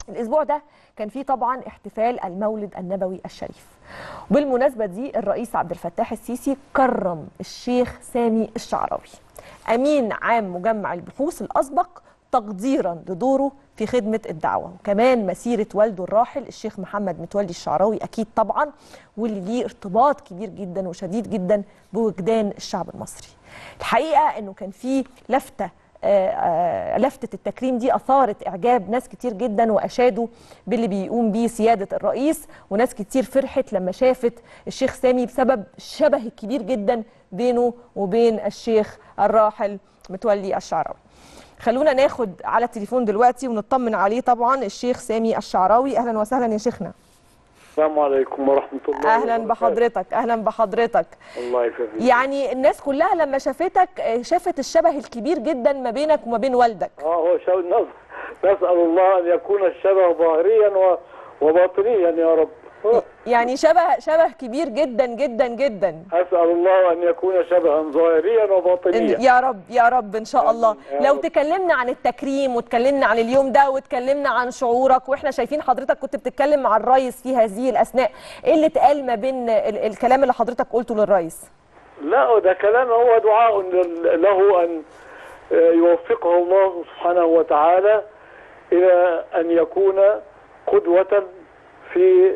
الاسبوع ده كان فيه طبعا احتفال المولد النبوي الشريف وبالمناسبه دي الرئيس عبد الفتاح السيسي كرم الشيخ سامي الشعراوي امين عام مجمع البحوث الاسبق تقديرا لدوره في خدمة الدعوة وكمان مسيرة والده الراحل الشيخ محمد متولي الشعراوي أكيد طبعا واللي ليه ارتباط كبير جدا وشديد جدا بوجدان الشعب المصري الحقيقة أنه كان في لفتة آه، آه، لفتة التكريم دي أثارت إعجاب ناس كتير جدا وأشادوا باللي بيقوم بيه سيادة الرئيس وناس كتير فرحت لما شافت الشيخ سامي بسبب الشبه الكبير جدا بينه وبين الشيخ الراحل متولي الشعراوي خلونا ناخد على التليفون دلوقتي ونطمن عليه طبعا الشيخ سامي الشعراوي اهلا وسهلا يا شيخنا السلام عليكم ورحمة الله اهلا وبركاته. بحضرتك اهلا بحضرتك الله يخليك يعني الناس كلها لما شافتك آه، شافت الشبه الكبير جدا ما بينك وما بين والدك اه هو شو نس- نسأل الله أن يكون الشبه ظاهريا و- وباطنيا يا رب آه، يعني شبه شبه كبير جدا جدا جدا أسأل الله أن يكون شبها ظاهريا إن وباطنيا يا رب يا رب ان شاء الله يا لو رب. تكلمنا عن التكريم وتكلمنا عن اليوم ده وتكلمنا عن شعورك واحنا شايفين حضرتك كنت بتتكلم مع الرئيس في هذه الاثناء ايه اللي اتقال ما بين ال- الكلام اللي حضرتك قلته للرئيس لا ده كلام هو دعاء لل- له أن آه، يوفقه الله سبحانه وتعالى إلى أن يكون قدوة في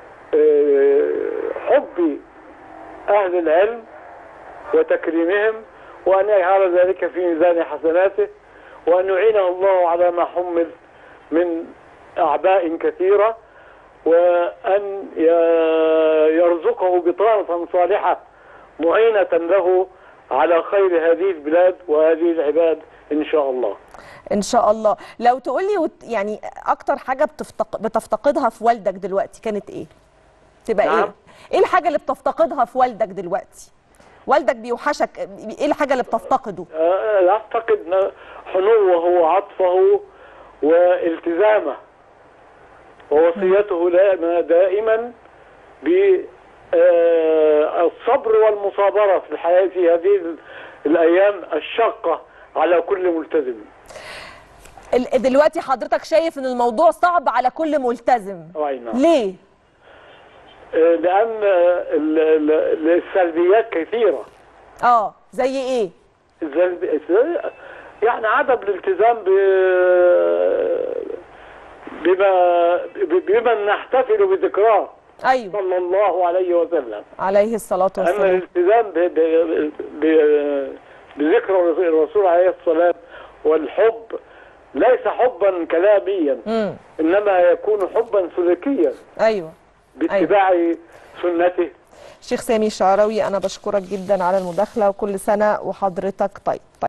آه، حب أهل العلم وتكريمهم وأن يجعل ذلك في ميزان حسناته وأن يعينه الله على ما حمل من أعباء كثيرة وأن ي- يرزقه بطانة صالحة معينة له على خير هذه البلاد وهذه العباد إن شاء الله ان شاء الله لو تقولي وت- يعني اكتر حاجه بتفتق... بتفتقدها في والدك دلوقتي كانت ايه تبقى نعم. ايه ايه الحاجه اللي بتفتقدها في والدك دلوقتي والدك بيوحشك ايه الحاجه اللي بتفتقده آه، أعتقد أن حنوه وعطفه والتزامه ووصيته لنا دائما بالصبر والمصابرة في الحياة في هذه ال- الأيام الشاقة على كل ملتزم ال- دلوقتي حضرتك شايف ان الموضوع صعب على كل ملتزم أي نعم. ليه آه، لأن آه، ال- ال- السلبيات كثيرة اه زي ايه السلبي- يعني عدم الالتزام ب بما بمن نحتفل بذكراه ايوه صلى الله عليه وسلم عليه الصلاه اما والسلام الالتزام ب... ب... ب... بذكر الرسول عليه الصلاه والحب ليس حبا كلاميا امم انما يكون حبا سلوكيا ايوه باتباع سنته شيخ سامي الشعراوي انا بشكرك جدا على المداخله وكل سنه وحضرتك طيب طيب